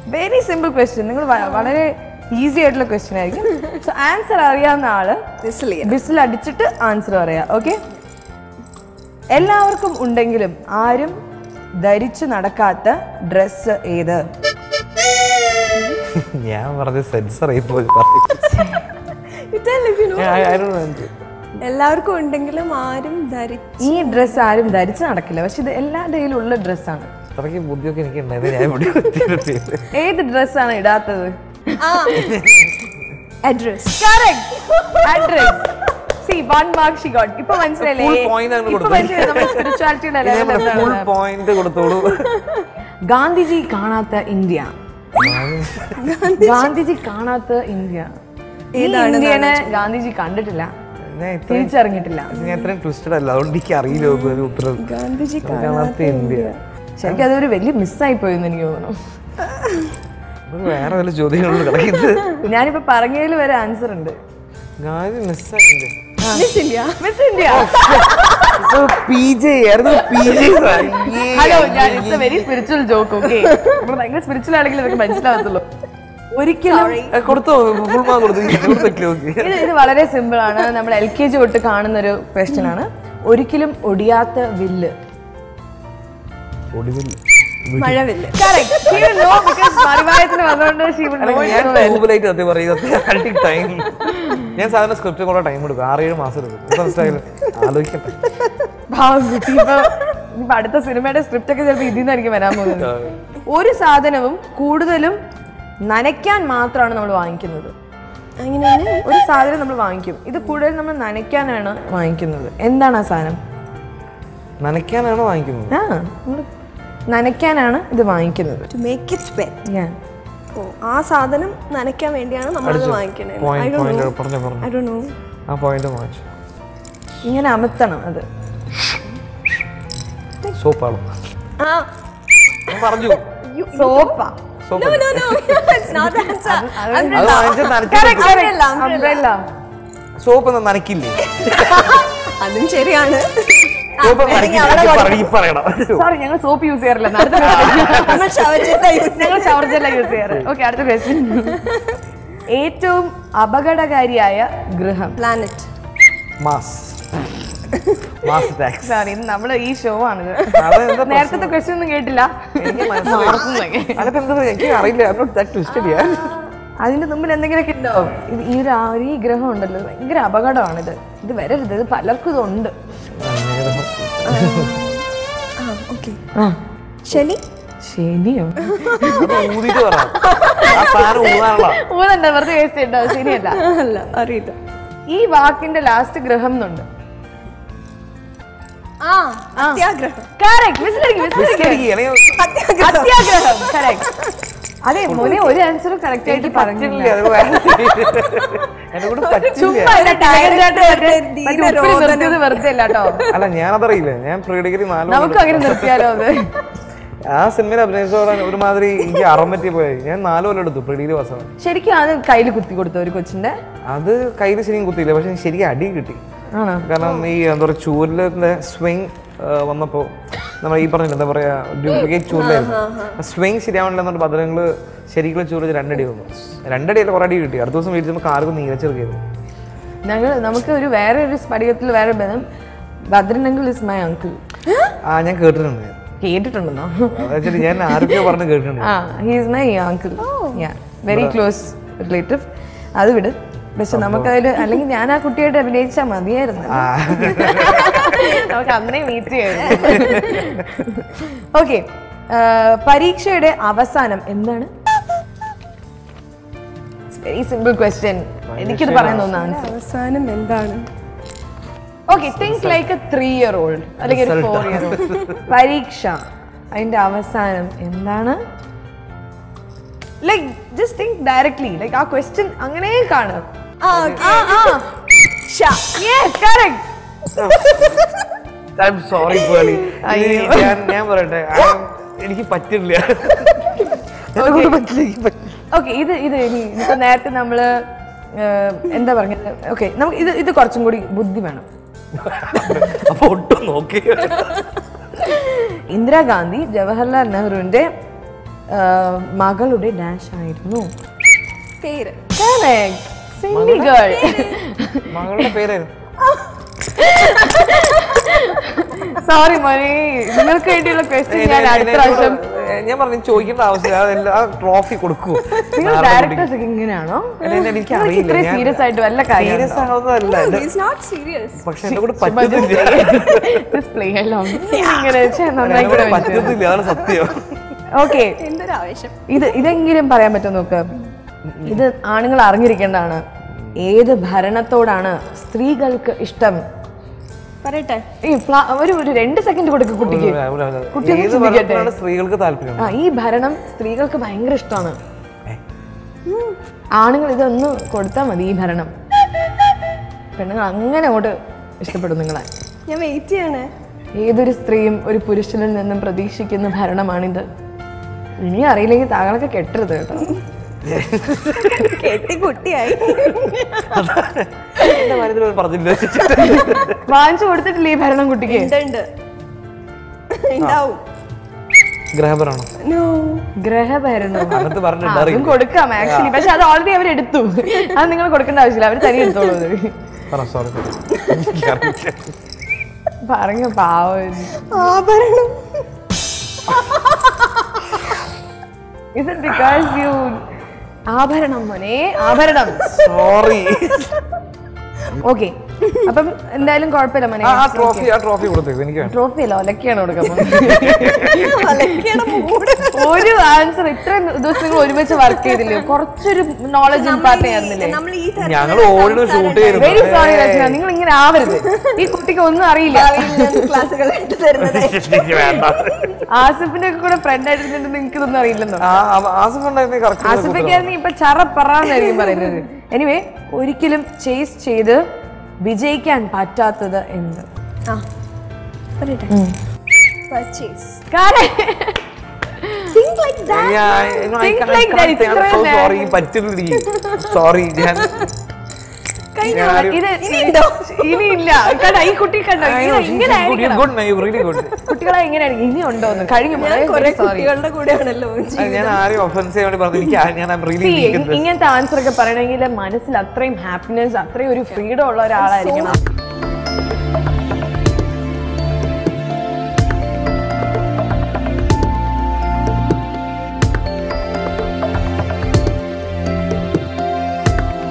Very simple question നിങ്ങൾ വളരെ easy ആയിട്ടുള്ള ക്വസ്റ്റ്യൻ ആയിരിക്കും സോ ആൻസർ അറിയാവുന്ന ആള് വിസിൽ ചെയ്യാം ബിസിൽ അടിച്ചിട്ട് ആൻസർ പറയാം ഓക്കെ എല്ലാവർക്കും ഉണ്ടെങ്കിലും ആരും ധരിച്ചു നടക്കാത്ത ഡ്രസ്സ് ഏത് ഞാൻ പറഞ്ഞ സെൻസർ ആയി പോയി പറയും Tell if you know. I- I don't know എന്ത്. എല്ലാവർക്കും ഉണ്ടെങ്കിലും ആരും ധരി ഈ ഡ്രസ്സ് ആരും ധരിച്ചു നടക്കില്ല പക്ഷെ ഇത് എല്ലാ ഡേയിലും ഉള്ള ഡ്രസ്സാണ് അത്രയ്ക്ക് ബുദ്ധിയൊക്കെ എനിക്ക് ഉണ്ടായത് ഞാൻ ഇവിടെ എത്തിയിട്ടുണ്ട്. ഏത് ഡ്രസ്സാണ് ഇടാത്തത് address address C one mark she got ഇപ്പൊ മനസ്സിലായില്ലേ Full point അങ്ങ് ഇപ്പൊ കൊടുത്തു. മനസ്സിലായി നമ്മുടെ സ്പിരിച്വാലിറ്റിയുടെ ഞാൻ ലെവൽ ഫുൾ എന്താണ് പോയിന്റ് കൊടുത്തോളൂ ഗാന്ധിജി കാണാത്ത ഇന്ത്യ ഗാന്ധിജി കാണാത്ത ഇന്ത്യ ഈ ഇന്ത്യനെ ഗാന്ധിജി കണ്ടിട്ടില്ല ഞാൻ ഇത്രയും തിരിച്ചറിഞ്ഞിട്ടില്ല ഞാൻ ഇത്രയും ട്വിസ്റ്റഡ് അല്ല അതുകൊണ്ട് എനിക്ക് അറിയില്ല ഒന്നും ഒരു ഉത്തരം ഗാന്ധിജി കാണാത്ത ഇന്ത്യ ശരിക്കും അതൊരു വലിയ മിസ്സായി പോയെന്ന് എനിക്ക് തോന്നുന്നു ഇത് വേറെ വല്ല ചോദ്യങ്ങളും കിടക്കുന്നത് ഞാനിപ്പോ പറഞ്ഞതിൽ വരെ ആൻസർ ഉണ്ട് ഗാന്ധി മിസ്സായില്ലേ മിസ്സില്ല മിസ് ഇന്ത്യ പി ജെ ആയിരുന്നു പി ജെ ഹലോ ഞാൻ it's a very spiritual joke okay നമ്മൾ ഭയങ്കര സ്പിരിച്വൽ ആണെങ്കിൽ ഇതൊക്കെ മനസ്സിലാവത്തുള്ളൂ ഒരിക്കലും കൊടുത്തോ ഫുൾ മാർക്ക് കൊടുത്തു ഞാൻ കൊടുത്തില്ല നോക്കി ഇത് ഇത് വളരെ സിമ്പിൾ ആണ് നമ്മൾ എൽ കെ ജി തൊട്ട് കാണുന്ന ഒരു ക്വസ്റ്റ്യൻ ആണ് ഒരിക്കലും ഒടിയാത്ത വില്ല് ഒടുവിൽ മഴവില്ല Correct. She will know because മറിവായത്തിന് വന്നുകൊണ്ട് she will know it ഞാൻ so well. ട്യൂബിലായിട്ട് സത്യം പറയും ടൈം ഞാൻ സാധാരണ സ്ക്രിപ്റ്റ് കൂടെ ടൈം എടുക്കും ആറേഴ് മാസം എടുക്കും ഇപ്പൊ മനസ്സിലായില്ലേ? ആലോചിക്കട്ടെ പാവം കുട്ടി. ഇപ്പൊ ഇപ്പൊ അടുത്ത സിനിമയുടെ സ്ക്രിപ്റ്റ് ഒക്കെ ചിലപ്പോൾ ഇതിൽ നിന്നായിരിക്കും വരാൻ പോകുന്നത് ഒരു സാധനവും കൂടുതലും നനയ്ക്കാൻ മാത്രമാണ് നമ്മൾ വാങ്ങിക്കുന്നത് അങ്ങനെയാണ് ഒരു സാധനം നമ്മൾ വാങ്ങിക്കും ഇത് കൂടുതൽ നമ്മൾ നനയ്ക്കാനാണ് വാങ്ങിക്കുന്നത് എന്താണ് ആ സാധനം നനയ്ക്കാനാണ് വാങ്ങിക്കുന്നത് ആ നമ്മള് നനയ്ക്കാനാണ് ഇത് വാങ്ങിക്കുന്നത് ടു മേക്ക് ഇറ്റ് വെറ്റ് ഞാൻ ഓ ആ സാധനം നനയ്ക്കാൻ വേണ്ടിയാണ് നമ്മളത് വാങ്ങിക്കണേ ഐ പോയിന്റ് ഡോ പോയിന്റ് പറഞ്ഞു പറഞ്ഞു ഐ ഡോ നോ ആ പോയിന്റ് വാങ്ങിച്ചു ഇങ്ങനെ അമർത്തണം അത് സോപ്പാണ് ആ ഞാൻ പറഞ്ഞു സോപ്പാ soap no no no it's not the answer അത് umbrella വാങ്ങിച്ചാൽ Correct, നനയ്ക്കാൻ correct. Umbrella. സോപ്പ് ഒന്നും നനയ്ക്കില്ലേ അതും ശരിയാണ് സോപ്പ് നനയ്ക്കില്ല പറയണം സോറി ഞങ്ങൾ സോപ്പ് യൂസ് ചെയ്യാറില്ല അടുത്ത question. നമ്മൾ ശവചിത്ത യൂസ് ഞങ്ങൾ ഷവർ ജെല്ല യൂസ് ചെയ്യാറ് ഓക്കെ അടുത്ത ക്വസ്റ്റ്യൻ ഏറ്റവും അപകടകാരിയായ ഗൃഹം പ്ലാനറ്റ് മാസ് മാസ് ടാക്സ് സോറി ഇത് നമ്മള് ഈ ഷോ ആണിത് അതെന്താ നേരത്തെ ക്വസ്റ്റ്യൻ ഒന്നും കേട്ടില്ല എനിക്ക് മനസ്സിലായി അതിപ്പോ എന്താ എനിക്ക് അറിയില്ല ട്വിസ്റ്റ് ചെയ്യാൻ അതിന്റെ മുമ്പിൽ എന്തെങ്കിലുമൊക്കെ ഉണ്ടോ ഇത് ഈ ഒരു ആ- ഈ ഗ്രഹം ഉണ്ടല്ലോ ഭയങ്കര അപകടമാണിത് ഇത് വരരുത് ഇത് പലർക്കും ഇതുണ്ട് ആ ഓക്കെ ആ ശനി ശരിയോ അത് ഊതിട്ട് പറ ആ സാധനം ഊതാനുള്ള ഊതണ്ട വെറുതെ വേസ്റ്റ് ഉണ്ടോ ശരിയല്ല അല്ല അറിയില്ല ഈ വാക്കിന്റെ ലാസ്റ്റ് ഗ്രഹം എന്നുണ്ട് ആ അത്യാഗ്രഹം Correct. വിസിലടിക്ക്, വിസിലടിക്ക്. അത്യാഗ്രഹം അത്യാഗ്രഹം correct. അതെ മോനെ ഒരു ആൻസറും കറക്റ്റ് ആയിട്ട് പറഞ്ഞില്ല എന്നെ കൂടെ പറ്റില്ല ചുമ്മാ ഇതിനെ ടാഗിലായിട്ട് മറ്റേ മറ്റേ ഉപ്പിൽ നിർത്തിയത് വെറുതെ അല്ല കേട്ടോ അല്ല ഞാനതറിയില്ല ഞാൻ പ്രീ ഡിഗ്രി നാല് നമുക്ക് അങ്ങനെ നിർത്തിയാലോ അത് ആ സിനിമയിൽ അഭിനയിച്ചോടെ ഒരുമാതിരി എനിക്ക് അറം പറ്റി പോയി ഞാൻ നാല് കൊല്ലം എടുത്തു പ്രീ ഡിഗ്രി പാസ്സാണ് ശരിക്കും അത് കയ്യിൽ കുത്തി കൊടുത്തു ഒരു കൊച്ചിന്റെ അത് കയ്യിൽ ശരിക്കും കുത്തിയില്ല പക്ഷെ ശരിക്കും അടി കിട്ടി ആണോ കാരണം ഈ എന്താ പറയുക ചൂരിലെ സ്വിങ് വന്നപ്പോൾ നമ്മൾ ഈ പറഞ്ഞില്ല എന്താ പറയാ ഡ്യൂപ്ലിക്കേറ്റ് ചൂരിലായിരുന്നു സ്വിങ് ശരിയാവണില്ല എന്നിട്ട് ഭദ്രങ്ങള് ശരിക്കുള്ള ചൂര് വെച്ച് രണ്ടടി വന്നു രണ്ടടിയല്ല കുറേ അടി കിട്ടി അടുത്ത ദിവസം വീട്ടിൽ നമുക്ക് ആർക്കും നീരച്ചെറുക്കായിരുന്നു ഞങ്ങൾ നമുക്ക് ഒരു വേറെ ഒരു സ്ഫടികത്തിൽ വേറെ ബന്ധം ഭദ്രനങ്കിൾ ഇസ് മൈ അങ്കിൾ ആ ഞാൻ കേട്ടിട്ടുണ്ട് കേട്ടിട്ടുണ്ടെന്നോ അതായത് ഞാൻ ആരൊക്കെയോ പറഞ്ഞ് കേട്ടിട്ടുണ്ട് ആ he's my uncle very close relative അത് വിട് പക്ഷെ നമുക്കതിൽ അല്ലെങ്കിൽ ഞാൻ ആ കുട്ടിയായിട്ട് അഭിനയിച്ചാൽ മതിയായിരുന്നു ആ നമുക്ക് അന്നേ മീറ്റ് ചെയ്യായിരുന്നു ഓക്കെ പരീക്ഷയുടെ അവസാനം എന്താണ് വെരി സിമ്പിൾ ക്വസ്റ്റ്യൻ എനിക്കിത് പറയാൻ തോന്നുന്ന ആൻസർ അവസാനം എന്താണ് okay think like a three year old അല്ലെങ്കിൽ ഒരു ഫോർ ഇയർ ഓൾഡ് പരീക്ഷ അതിന്റെ അവസാനം എന്താണ് like just think directly like ആ ക്വസ്റ്റ്യൻ അങ്ങനെ കാണും ആ ആ ആ ഷ yes correct I'm sorry Pearle ഞാൻ ഞാൻ പറയട്ടെ I am- എനിക്ക് പറ്റില്ല എന്നെ കൊണ്ട് പറ്റില്ല എനിക്ക് പറ്റില്ല ഓക്കെ ഇത് ഇത് ഇനി ഇപ്പൊ നേരത്തെ നമ്മള് ഏഹ്, എന്താ പറഞ്ഞത് ഓക്കെ നമുക്ക് ഇത് ഇത് കുറച്ചും കൂടി ബുദ്ധി വേണം അപ്പൊ ഒട്ടും നോക്കി ഇന്ദിരാഗാന്ധി ജവഹർലാൽ നെഹ്റുവിന്റെ ആ, മകളുടെ ഡാഷ് ആയിരുന്നു പേര് സിൻഡി ഗേൾ മകളുടെ പേരായിരുന്നു സോറി മോനെ നിങ്ങൾക്ക് വേണ്ടിയുള്ള ക്വസ്റ്റ്യൻ ഞാൻ അടുത്ത പ്രാവശ്യം ഞാൻ പറഞ്ഞു ചോദിക്കേണ്ട ആവശ്യമില്ല അതെല്ലാം ആ ട്രോഫി കൊടുക്കൂ നിങ്ങൾ ഡയറക്ടേഴ്സ് ഒക്കെ ഇങ്ങനെയാണോ അല്ല, എനിക്ക് നിങ്ങൾക്ക് അറിയില്ല. ഇത്രയും ഞാൻ- സീരിയസ് ആയിട്ട് വല്ല കാര്യം സീരിയസ് ആവുന്നതല്ല എന്റെ- ഈസ് നോട്ട് സീരിയസ് പക്ഷെ എന്നെ കൂടെ പറ്റുന്നില്ല പ്ലേ അല്ലോ ഇങ്ങനെ വെച്ചാൽ എന്നെ നന്നായി കൂടെ പറ്റുന്നില്ല അതാണ് സത്യം ഓക്കെ എന്തൊരു ആവേശം ഇത് ഇതെങ്കിലും പറയാൻ പറ്റും നോക്ക് ഇത് ആണുങ്ങൾ അറിഞ്ഞിരിക്കേണ്ടതാണ് ഏത് ഭരണത്തോടാണ് സ്ത്രീകൾക്ക് ഇഷ്ടം പറയട്ടെ ഈ ഫ്ലാ- ഒരു ഒരു രണ്ട് സെക്കൻഡ് കൊടുക്ക് കുട്ടിക്ക് കുട്ടി ഒന്ന് ഏത് ചിന്തിക്കട്ടെ. ഭരണത്തിലാണ് സ്ത്രീകൾക്ക് താല്പര്യം ആ ഈ ഭരണം സ്ത്രീകൾക്ക് ഭയങ്കര ഇഷ്ടമാണ് ആണുങ്ങൾ ഇതൊന്ന് കൊടുത്താൽ മതി ഈ ഭരണം പെണ്ണുങ്ങൾ അങ്ങനെ അങ്ങോട്ട് ഇഷ്ടപ്പെടും നിങ്ങളെ ഞാൻ വെയിറ്റ് ചെയ്യണേ ഏതൊരു സ്ത്രീയും ഒരു പുരുഷനിൽ നിന്നും പ്രതീക്ഷിക്കുന്ന ഭരണമാണിത് ഇനി അറിയില്ലെങ്കിൽ താങ്കളൊക്കെ കെട്ടരുത് കേട്ടോ കെട്ടി കുട്ടിയായി എന്റെ കാര്യത്തിൽ ഒന്നും പറഞ്ഞില്ല വാങ്ങിച്ചു കൊടുത്തിട്ടില്ലേ ഈ ഭരണം കുട്ടിക്ക് ഉണ്ട് ഉണ്ട് ഉണ്ടാവും ഗ്രഹപരാണോ നോ ഗ്രഹഭരണം അങ്ങനത്തെ ആ, പറഞ്ഞിട്ടുണ്ട് അതും കൊടുക്കാം ആക്ച്വലി പക്ഷെ അത് ഓൾറെഡി അവർ എടുത്തു അത് നിങ്ങൾ കൊടുക്കേണ്ട ആവശ്യമില്ല അവർ തനി എടുത്തോളൂ അത് പറ സോറി പറഞ്ഞ പാവം ആഭരണം ഇത് ബിക്കോസ് യു ആഭരണം മോനെ ആഭരണം സോറി ഓക്കെ അപ്പം എന്തായാലും കുഴപ്പമില്ല മോനെ ആ ട്രോഫി ആ ട്രോഫി കൊടുത്തേക്ക് എനിക്ക് വേണം ട്രോഫി അല്ല ഒലക്കെയാണ് കൊടുക്കാൻ പോകുന്നത്. അലക്കിയുടെ മൂട് ഒരു ആൻസർ ഇത്രയും ദിവസം നിങ്ങൾ ഒരുമിച്ച് വർക്ക് ചെയ്തില്ലേ കുറച്ചൊരു നോളജ് ഇമ്പാർട്ട് ചെയ്യാറുന്നില്ലേ നമ്മൾ ഈ ഞങ്ങൾ ഓൾറെഡി ഷൂട്ട് ചെയ്തിരുന്നു വെരി സോറി രചന നിങ്ങൾ ഇങ്ങനെ ആവരുത് ഈ കുട്ടിക്ക് ഒന്നും അറിയില്ല ക്ലാസ്സുകൾ എടുത്തു തരുന്നത് എനിക്ക് വേണ്ട ആസിഫിന്റെ ഒക്കെ കൂടെ ഫ്രണ്ട് ആയിട്ടിരുന്നിട്ട് നിങ്ങൾക്ക് ഇതൊന്നും അറിയില്ലെന്നോ ആ ആ- ആസിഫ് ഉണ്ടായിരുന്നു കറക്റ്റ് ആസിഫിക്കായിരുന്നു ഇപ്പൊ ചറ പറന്നായിരിക്കും പറയുന്നത് എനിവേ ഒരിക്കലും ചേസ് ചെയ്ത് വിജയിക്കാൻ പറ്റാത്തത് എന്ത് ആ പറയട്ടെ പർച്ചേസ് കാരണം think like Think like that. ഇത്രയും സോറി പറ്റുന്നില്ല സോറി ഞാൻ ഞാൻ ആരും- ഇത് ഇനിയില്ല കണ്ടോ ഈ കുട്ടി കണ്ടോ ഇങ്ങനെ- ഇങ്ങനെ ആയിരിക്കണം. ഗുഡ് റിയലി ഗുഡ് കുട്ടികളെ എങ്ങനെയാണ് ഇനി ഉണ്ടോന്ന് കഴിഞ്ഞു ഞാൻ കുറെ സോറി കുട്ടികളുടെ കൂടെയാണല്ലോ ഞാൻ ആരെയും ഒഫൻസ് ചെയ്യാൻ വേണ്ടി പറഞ്ഞു എനിക്ക് ആ- ഞാൻ റിയലി ഇങ്ങനത്തെ ആൻസർ ഒക്കെ പറയണമെങ്കിൽ മനസ്സിൽ അത്രയും ഹാപ്പിനെസ് അത്രയും ഒരു ഫ്രീഡം ഉള്ള ഒരാളായിരിക്കണം